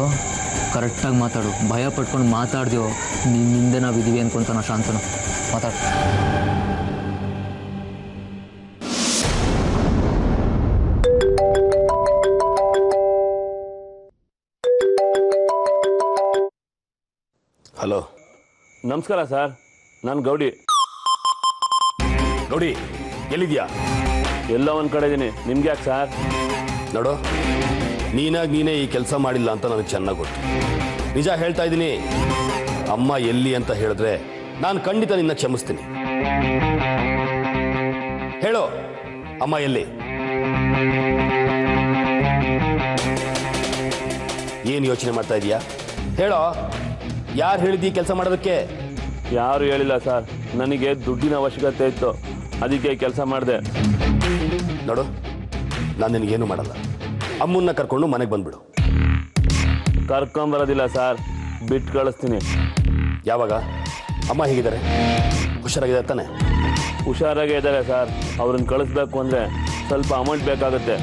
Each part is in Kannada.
ಕರೆಕ್ಟಾಗಿ ಮಾತಾಡು ಭಯ ಪಟ್ಕೊಂಡು ಮಾತಾಡ್ದೆಯೋ ನಿನ್ನಿಂದ ನಾವು ಇದೀವಿ ಅನ್ಕೊಂತಾನ ಶಾಂತನು ಮಾತಾಡು ಹಲೋ ನಮಸ್ಕಾರ ಸರ್ ನಾನು ಗೌಡಿ ನೋಡಿ ಎಲ್ಲಿದ್ಯಾ ಎಲ್ಲ ಒಂದು ಕಡೆ ಇದ್ದೀನಿ ನಿಮ್ಗೆ ಯಾಕೆ ಸರ್ ನೋಡು ನೀನಾಗಿ ನೀನೇ ಈ ಕೆಲಸ ಮಾಡಿಲ್ಲ ಅಂತ ನನಗೆ ಚೆನ್ನಾಗಿ ಗೊತ್ತು ನಿಜ ಹೇಳ್ತಾ ಇದ್ದೀನಿ ಅಮ್ಮ ಎಲ್ಲಿ ಅಂತ ಹೇಳಿದ್ರೆ ನಾನು ಖಂಡಿತ ನಿನ್ನ ಕ್ಷಮಿಸ್ತೀನಿ ಹೇಳು ಅಮ್ಮ ಎಲ್ಲಿ ಏನು ಯೋಚನೆ ಮಾಡ್ತಾ ಇದೀಯಾ ಹೇಳೋ ಯಾರು ಹೇಳಿದ್ದೀ ಕೆಲಸ ಮಾಡೋದಕ್ಕೆ ಯಾರು ಹೇಳಿಲ್ಲ ಸರ್ ನನಗೆ ದುಡ್ಡಿನ ಅವಶ್ಯಕತೆ ಇತ್ತು ಅದಕ್ಕೆ ಕೆಲಸ ಮಾಡಿದೆ ನೋಡು ನಾನು ನಿನಗೇನು ಮಾಡಲ್ಲ ಅಮ್ಮನ್ನ ಕರ್ಕೊಂಡು ಮನೆಗೆ ಬಂದ್ಬಿಡು ಕರ್ಕೊಂಬರೋದಿಲ್ಲ ಸರ್ ಬಿಟ್ಟು ಕಳಿಸ್ತೀನಿ ಯಾವಾಗ ಅಮ್ಮ ಹೇಗಿದ್ದಾರೆ ಹುಷಾರಾಗಿದ್ದಾರೆ ತಾನೆ ಹುಷಾರಾಗೇ ಇದ್ದಾರೆ ಸರ್ ಅವ್ರನ್ನ ಕಳಿಸ್ಬೇಕು ಅಂದರೆ ಸ್ವಲ್ಪ ಅಮೌಂಟ್ ಬೇಕಾಗುತ್ತೆ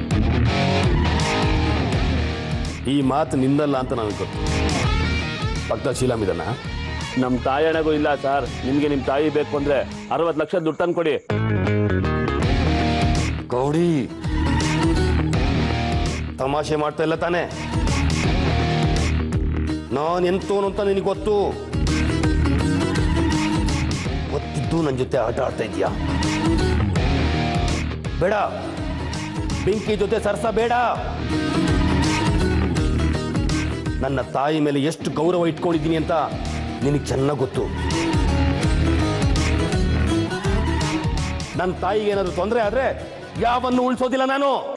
ಈ ಮಾತು ನಿಂದಲ್ಲ ಅಂತ ನನಗೆ ಗೊತ್ತು ಪಕ್ಕದ ಶೀಲಾಮ್ ಇದನ್ನ ನಮ್ಮ ತಾಯಣಗೂ ಇಲ್ಲ ಸರ್ ನಿಮಗೆ ನಿಮ್ಮ ತಾಯಿ ಬೇಕು ಅಂದರೆ ಅರವತ್ತು ಲಕ್ಷ ದುಡ್ಡು ತಂದು ಕೊಡಿ ಗೌಡಿ ತಮಾಷೆ ಮಾಡ್ತಾ ಇಲ್ಲ ತಾನೆ ನಾನು ಎಂತೋನು ಅಂತ ನಿನಗೆ ಗೊತ್ತು ಗೊತ್ತಿದ್ದು ನನ್ನ ಜೊತೆ ಆಟ ಆಡ್ತಾ ಇದೀಯಾ ಬೇಡ ಬೆಂಕಿ ಜೊತೆ ಸರ್ಸ ಬೇಡ ನನ್ನ ತಾಯಿ ಮೇಲೆ ಎಷ್ಟು ಗೌರವ ಇಟ್ಕೊಂಡಿದ್ದೀನಿ ಅಂತ ನಿನಗೆ ಚೆನ್ನಾಗಿ ಗೊತ್ತು ನನ್ನ ತಾಯಿಗೆ ಏನಾದರೂ ತೊಂದರೆ ಆದ್ರೆ ಯಾವನ್ನು ಉಳಿಸೋದಿಲ್ಲ ನಾನು